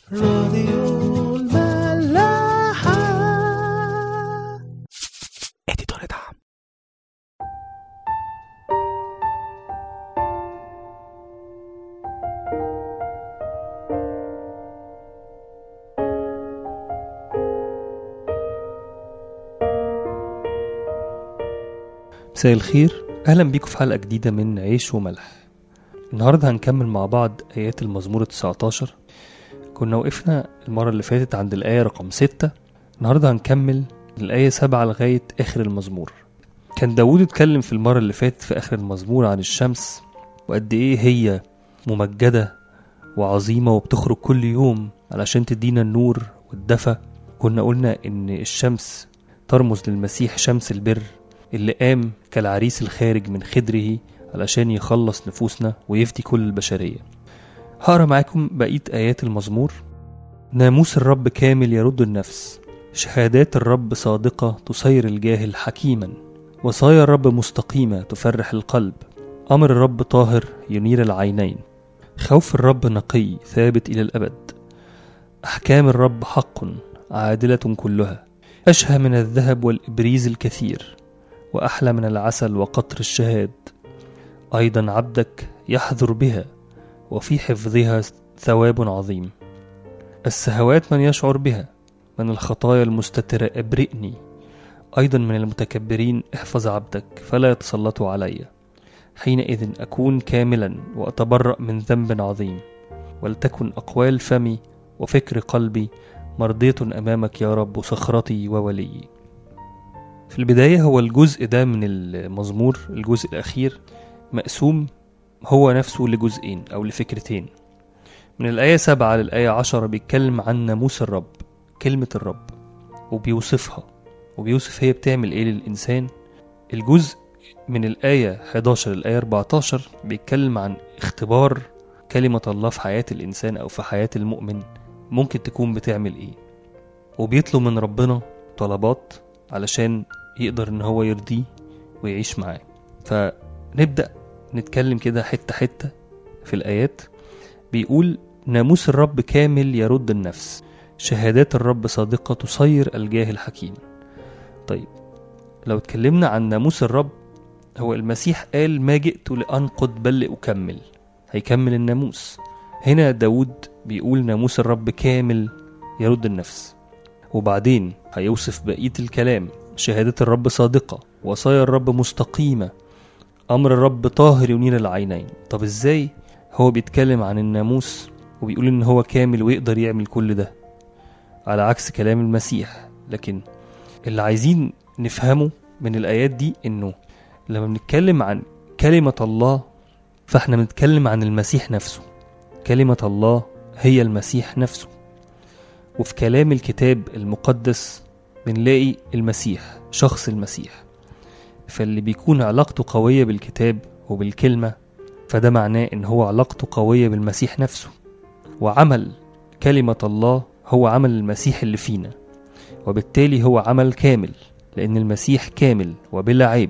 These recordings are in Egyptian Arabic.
راديو الملاحة اديتور دعم مساء الخير اهلا بيكم في حلقه جديده من عيش وملح النهارده هنكمل مع بعض ايات المزمور 19 كنا وقفنا المره اللي فاتت عند الايه رقم 6 النهارده هنكمل الايه 7 لغايه اخر المزمور كان داوود اتكلم في المره اللي فاتت في اخر المزمور عن الشمس وقد ايه هي ممجده وعظيمه وبتخرج كل يوم علشان تدينا النور والدفى كنا قلنا ان الشمس ترمز للمسيح شمس البر اللي قام كالعريس الخارج من خدره علشان يخلص نفوسنا ويفدي كل البشرية هقرا معاكم بقية آيات المزمور ناموس الرب كامل يرد النفس شهادات الرب صادقة تصير الجاهل حكيما وصايا الرب مستقيمة تفرح القلب أمر الرب طاهر ينير العينين خوف الرب نقي ثابت إلى الأبد أحكام الرب حق عادلة كلها أشهى من الذهب والإبريز الكثير وأحلى من العسل وقطر الشهاد أيضا عبدك يحذر بها وفي حفظها ثواب عظيم السهوات من يشعر بها من الخطايا المستترة أبرئني أيضا من المتكبرين احفظ عبدك فلا يتسلطوا علي حينئذ أكون كاملا وأتبرأ من ذنب عظيم ولتكن أقوال فمي وفكر قلبي مرضية أمامك يا رب صخرتي ووليي في البداية هو الجزء ده من المزمور الجزء الأخير مقسوم هو نفسه لجزئين أو لفكرتين من الآية سبعة للآية عشرة بيتكلم عن ناموس الرب كلمة الرب وبيوصفها وبيوصف هي بتعمل إيه للإنسان الجزء من الآية 11 للآية 14 بيتكلم عن اختبار كلمة الله في حياة الإنسان أو في حياة المؤمن ممكن تكون بتعمل إيه وبيطلب من ربنا طلبات علشان يقدر ان هو يرضيه ويعيش معاه فنبدأ نتكلم كده حتة حتة في الآيات بيقول ناموس الرب كامل يرد النفس شهادات الرب صادقة تصير الجاهل حكيم طيب لو اتكلمنا عن ناموس الرب هو المسيح قال ما جئت لأنقض بل لأكمل هيكمل الناموس هنا داود بيقول ناموس الرب كامل يرد النفس وبعدين هيوصف بقية الكلام شهادة الرب صادقة وصايا الرب مستقيمة أمر الرب طاهر ينير العينين طب إزاي هو بيتكلم عن الناموس وبيقول إن هو كامل ويقدر يعمل كل ده على عكس كلام المسيح لكن اللي عايزين نفهمه من الآيات دي إنه لما بنتكلم عن كلمة الله فإحنا بنتكلم عن المسيح نفسه كلمة الله هي المسيح نفسه وفي كلام الكتاب المقدس بنلاقي المسيح شخص المسيح فاللي بيكون علاقته قوية بالكتاب وبالكلمة فده معناه ان هو علاقته قوية بالمسيح نفسه وعمل كلمة الله هو عمل المسيح اللي فينا وبالتالي هو عمل كامل لأن المسيح كامل وبلا عيب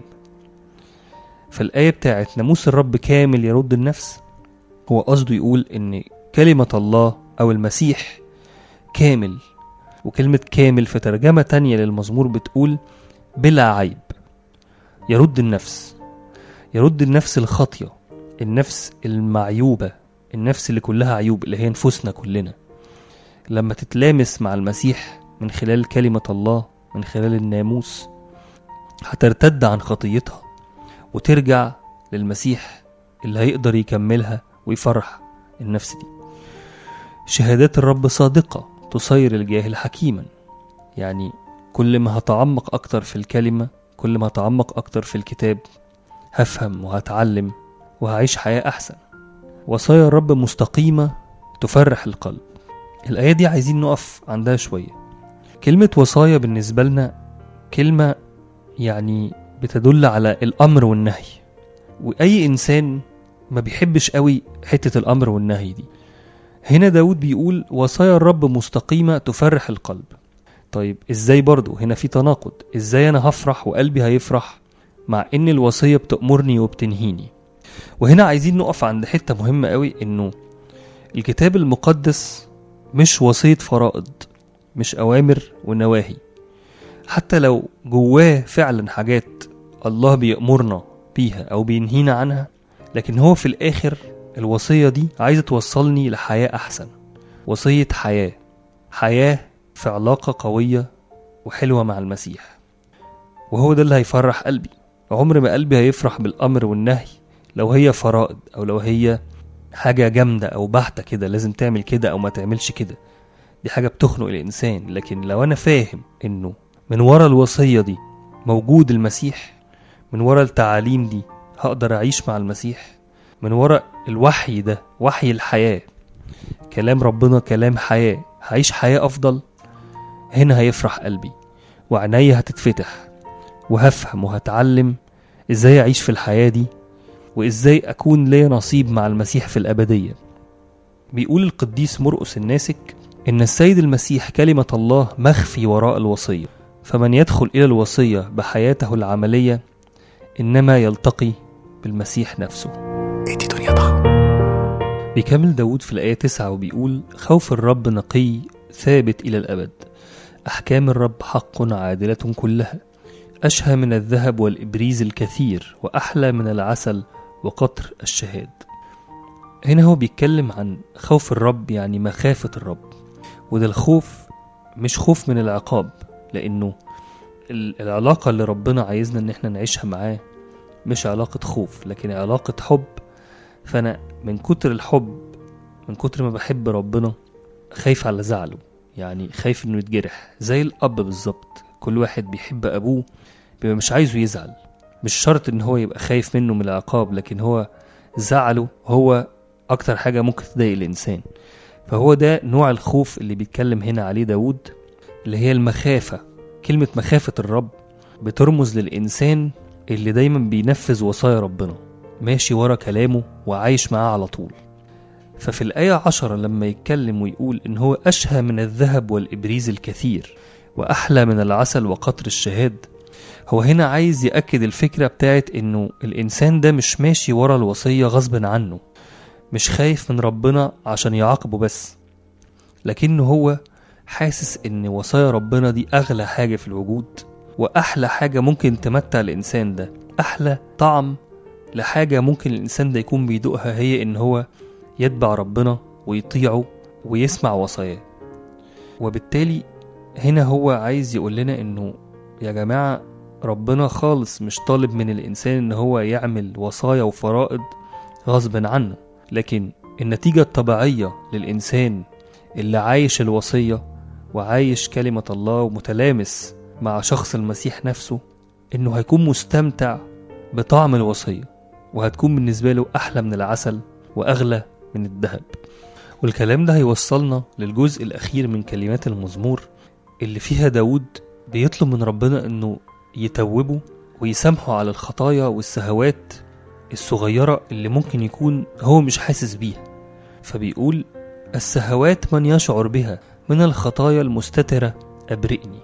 فالآية بتاعت ناموس الرب كامل يرد النفس هو قصده يقول إن كلمة الله أو المسيح كامل وكلمة كامل في ترجمة تانية للمزمور بتقول بلا عيب يرد النفس يرد النفس الخاطية النفس المعيوبة النفس اللي كلها عيوب اللي هي نفوسنا كلنا لما تتلامس مع المسيح من خلال كلمة الله من خلال الناموس هترتد عن خطيتها وترجع للمسيح اللي هيقدر يكملها ويفرح النفس دي شهادات الرب صادقة تصير الجاهل حكيما يعني كل ما هتعمق أكتر في الكلمة كل ما هتعمق أكتر في الكتاب هفهم وهتعلم وهعيش حياة أحسن وصايا الرب مستقيمة تفرح القلب الآية دي عايزين نقف عندها شوية كلمة وصايا بالنسبة لنا كلمة يعني بتدل على الأمر والنهي وأي إنسان ما بيحبش قوي حتة الأمر والنهي دي هنا داود بيقول وصايا الرب مستقيمة تفرح القلب طيب ازاي برضو هنا في تناقض ازاي انا هفرح وقلبي هيفرح مع ان الوصية بتأمرني وبتنهيني وهنا عايزين نقف عند حتة مهمة قوي انه الكتاب المقدس مش وصية فرائض مش أوامر ونواهي حتى لو جواه فعلا حاجات الله بيأمرنا بيها أو بينهينا عنها لكن هو في الآخر الوصية دي عايزة توصلني لحياة أحسن وصية حياة حياة في علاقة قوية وحلوة مع المسيح وهو ده اللي هيفرح قلبي عمر ما قلبي هيفرح بالأمر والنهي لو هي فرائض أو لو هي حاجة جامدة أو بحتة كده لازم تعمل كده أو ما تعملش كده دي حاجة بتخنق الإنسان لكن لو أنا فاهم إنه من ورا الوصية دي موجود المسيح من ورا التعاليم دي هقدر أعيش مع المسيح من ورا الوحي ده وحي الحياة كلام ربنا كلام حياة هعيش حياة أفضل هنا هيفرح قلبي وعينيا هتتفتح وهفهم وهتعلم ازاي أعيش في الحياة دي وازاي أكون ليا نصيب مع المسيح في الأبدية بيقول القديس مرقس الناسك إن السيد المسيح كلمة الله مخفي وراء الوصية فمن يدخل إلى الوصية بحياته العملية إنما يلتقي بالمسيح نفسه ادي دنيا ضخم بيكمل داود في الآية 9 وبيقول خوف الرب نقي ثابت إلى الأبد أحكام الرب حق عادلة كلها أشهى من الذهب والإبريز الكثير وأحلى من العسل وقطر الشهاد هنا هو بيتكلم عن خوف الرب يعني مخافة الرب وده الخوف مش خوف من العقاب لأنه ال- العلاقة اللي ربنا عايزنا إن احنا نعيشها معاه مش علاقة خوف لكن علاقة حب فأنا من كتر الحب من كتر ما بحب ربنا خايف على زعله يعني خايف إنه يتجرح زي الأب بالظبط كل واحد بيحب أبوه بيبقى مش عايزه يزعل مش شرط إن هو يبقى خايف منه من العقاب لكن هو زعله هو أكتر حاجة ممكن تضايق الإنسان فهو ده نوع الخوف اللي بيتكلم هنا عليه داود اللي هي المخافة كلمة مخافة الرب بترمز للإنسان اللي دايما بينفذ وصايا ربنا ماشي ورا كلامه وعايش معاه على طول ففي الآية عشرة لما يتكلم ويقول إن هو أشهى من الذهب والإبريز الكثير وأحلى من العسل وقطر الشهاد هو هنا عايز يأكد الفكرة بتاعت إنه الإنسان ده مش ماشي ورا الوصية غصب عنه مش خايف من ربنا عشان يعاقبه بس لكنه هو حاسس إن وصايا ربنا دي أغلى حاجة في الوجود وأحلى حاجة ممكن تمتع الإنسان ده أحلى طعم لحاجة ممكن الإنسان ده يكون بيدوقها هي إن هو يتبع ربنا ويطيعه ويسمع وصاياه وبالتالي هنا هو عايز يقول لنا إنه يا جماعة ربنا خالص مش طالب من الإنسان إن هو يعمل وصايا وفرائض غصب عنه لكن النتيجة الطبيعية للإنسان اللي عايش الوصية وعايش كلمة الله ومتلامس مع شخص المسيح نفسه إنه هيكون مستمتع بطعم الوصية وهتكون بالنسبة له أحلى من العسل وأغلى من الذهب والكلام ده هيوصلنا للجزء الأخير من كلمات المزمور اللي فيها داود بيطلب من ربنا إنه يتوبه ويسامحه على الخطايا والسهوات الصغيرة اللي ممكن يكون هو مش حاسس بيها فبيقول السهوات من يشعر بها من الخطايا المستترة أبرئني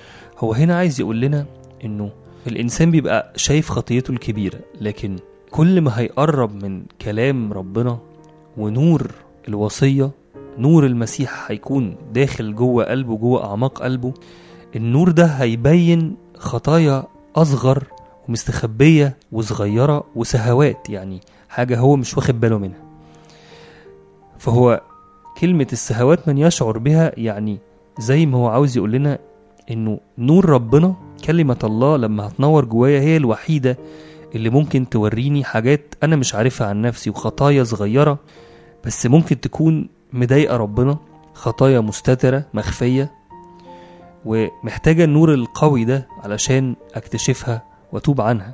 هو هنا عايز يقول لنا إنه الإنسان بيبقى شايف خطيته الكبيرة لكن كل ما هيقرب من كلام ربنا ونور الوصية نور المسيح هيكون داخل جوه قلبه جوه أعماق قلبه النور ده هيبين خطايا أصغر ومستخبية وصغيرة وسهوات يعني حاجة هو مش واخد باله منها فهو كلمة السهوات من يشعر بها يعني زي ما هو عاوز يقول لنا انه نور ربنا كلمة الله لما هتنور جوايا هي الوحيدة اللي ممكن توريني حاجات انا مش عارفها عن نفسي وخطايا صغيرة بس ممكن تكون مضايقة ربنا خطايا مستترة مخفية ومحتاجة النور القوي ده علشان اكتشفها واتوب عنها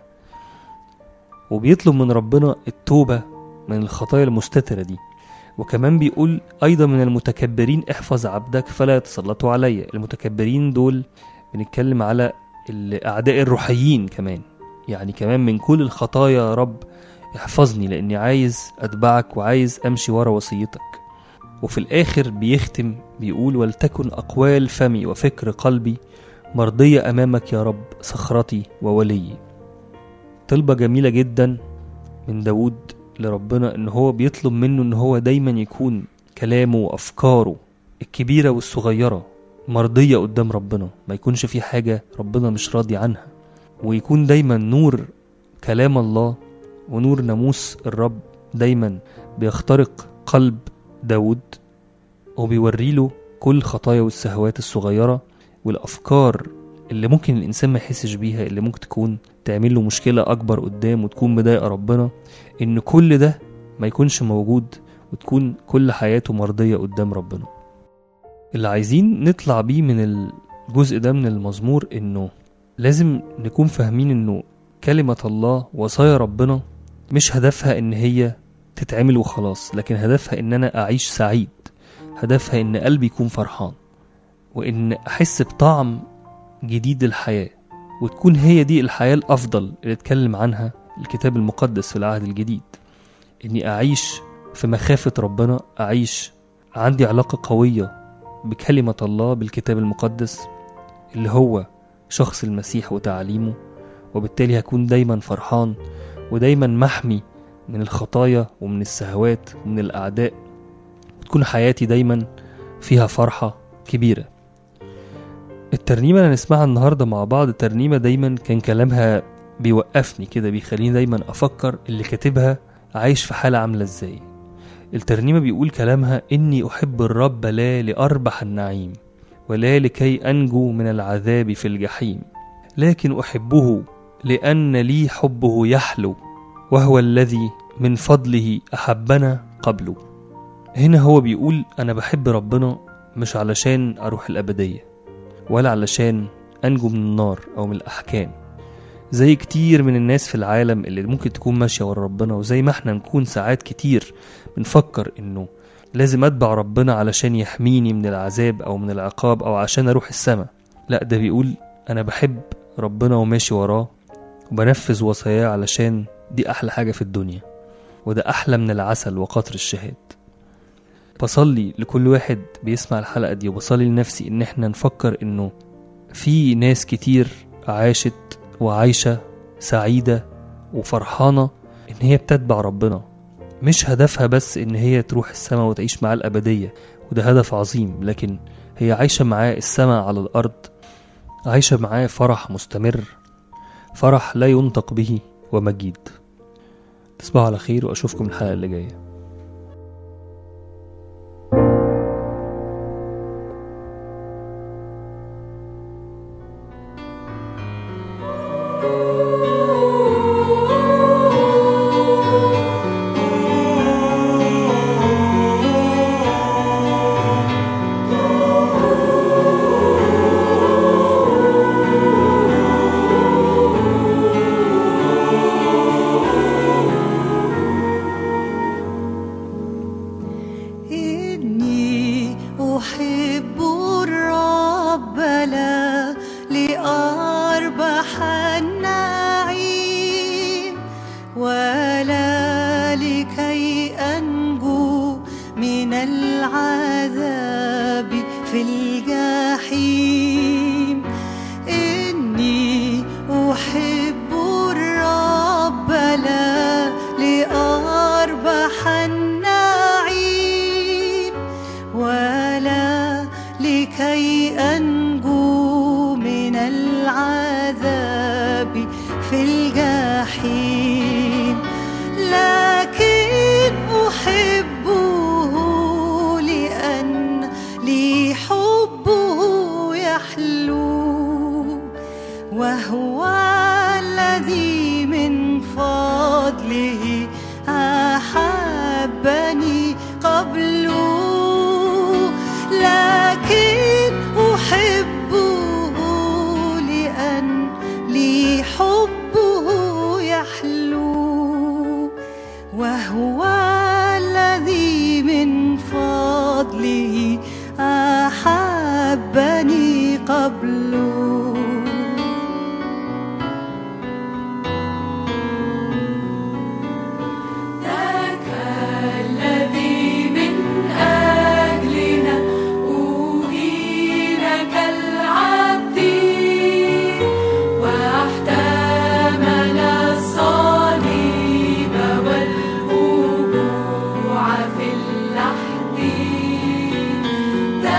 وبيطلب من ربنا التوبة من الخطايا المستترة دي وكمان بيقول أيضا من المتكبرين احفظ عبدك فلا يتسلطوا علي المتكبرين دول بنتكلم على الأعداء الروحيين كمان يعني كمان من كل الخطايا يا رب احفظني لأني عايز أتبعك وعايز أمشي ورا وصيتك وفي الآخر بيختم بيقول ولتكن أقوال فمي وفكر قلبي مرضية أمامك يا رب صخرتي ووليي طلبة جميلة جدا من داود لربنا ان هو بيطلب منه ان هو دايما يكون كلامه وافكاره الكبيرة والصغيرة مرضية قدام ربنا ما يكونش في حاجة ربنا مش راضي عنها ويكون دايما نور كلام الله ونور ناموس الرب دايما بيخترق قلب داود وبيوري له كل خطايا والسهوات الصغيرة والأفكار اللي ممكن الإنسان ما يحسش بيها اللي ممكن تكون تعمل له مشكلة أكبر قدام وتكون مضايقة ربنا إن كل ده ما يكونش موجود وتكون كل حياته مرضية قدام ربنا اللي عايزين نطلع بيه من الجزء ده من المزمور إنه لازم نكون فاهمين إنه كلمة الله وصايا ربنا مش هدفها إن هي تتعمل وخلاص لكن هدفها إن أنا أعيش سعيد هدفها إن قلبي يكون فرحان وإن أحس بطعم جديد الحياة وتكون هي دي الحياة الأفضل اللي اتكلم عنها الكتاب المقدس في العهد الجديد إني أعيش في مخافة ربنا أعيش عندي علاقة قوية بكلمة الله بالكتاب المقدس اللي هو شخص المسيح وتعاليمه وبالتالي هكون دايما فرحان ودايما محمي من الخطايا ومن السهوات ومن الأعداء وتكون حياتي دايما فيها فرحة كبيرة الترنيمة اللي هنسمعها النهاردة مع بعض ترنيمة دايما كان كلامها بيوقفني كده بيخليني دايما أفكر اللي كاتبها عايش في حالة عاملة ازاي الترنيمة بيقول كلامها إني أحب الرب لا لأربح النعيم ولا لكي أنجو من العذاب في الجحيم لكن أحبه لأن لي حبه يحلو وهو الذي من فضله أحبنا قبله هنا هو بيقول أنا بحب ربنا مش علشان أروح الأبدية ولا علشان أنجو من النار أو من الأحكام زي كتير من الناس في العالم اللي ممكن تكون ماشية ورا ربنا وزي ما احنا نكون ساعات كتير بنفكر انه لازم اتبع ربنا علشان يحميني من العذاب او من العقاب او عشان اروح السماء لا ده بيقول انا بحب ربنا وماشي وراه وبنفذ وصاياه علشان دي احلى حاجة في الدنيا وده احلى من العسل وقطر الشهاد بصلي لكل واحد بيسمع الحلقة دي وبصلي لنفسي ان احنا نفكر انه في ناس كتير عاشت وعايشة سعيدة وفرحانة إن هي بتتبع ربنا مش هدفها بس إن هي تروح السماء وتعيش معاه الأبدية وده هدف عظيم لكن هي عايشة معاه السماء على الأرض عايشة معاه فرح مستمر فرح لا ينطق به ومجيد تصبحوا على خير وأشوفكم الحلقة اللي جاية إني أحب الرب لا لأربح النعيم ولا لكي أنجو من العذاب في الجحيم إني أحب الرب لا لأربح النعيم ولا لكي أنجو من العذاب في الجحيم لكن أحبه لأن لي حبه يحلو وهو الذي من فضله أحبني قبله لكن أحبه لأن لي حبه يحلو وهو الذي من فضله أحبني قبله ذاك الذي من أجلنا أهين كالعبد واحتمل الصليب والوقوع في اللحد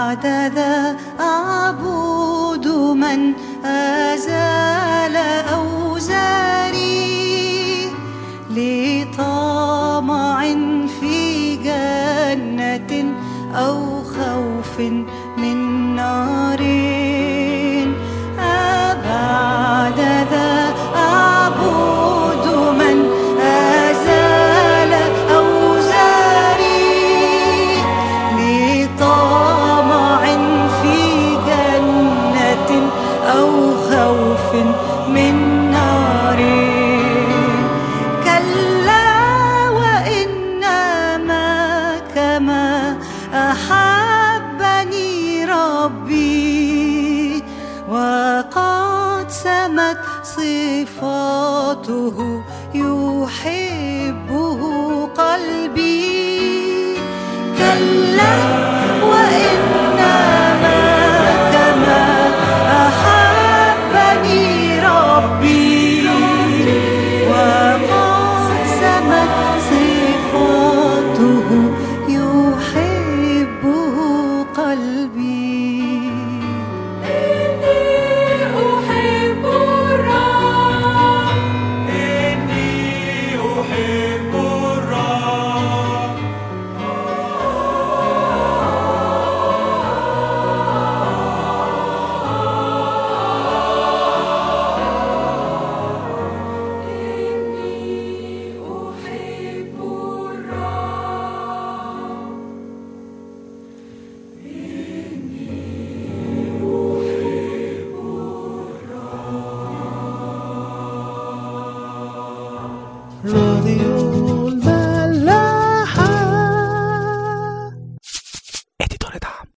بعد ذا أعبد من أزال أوزاري لطمع في جنة أو خوف من نار أبعد ذا أعبد من أزال أوزاري لطمع في جنة أو خوف من نار كلا وإنما كما أحبني ربي وقد سمت صفاته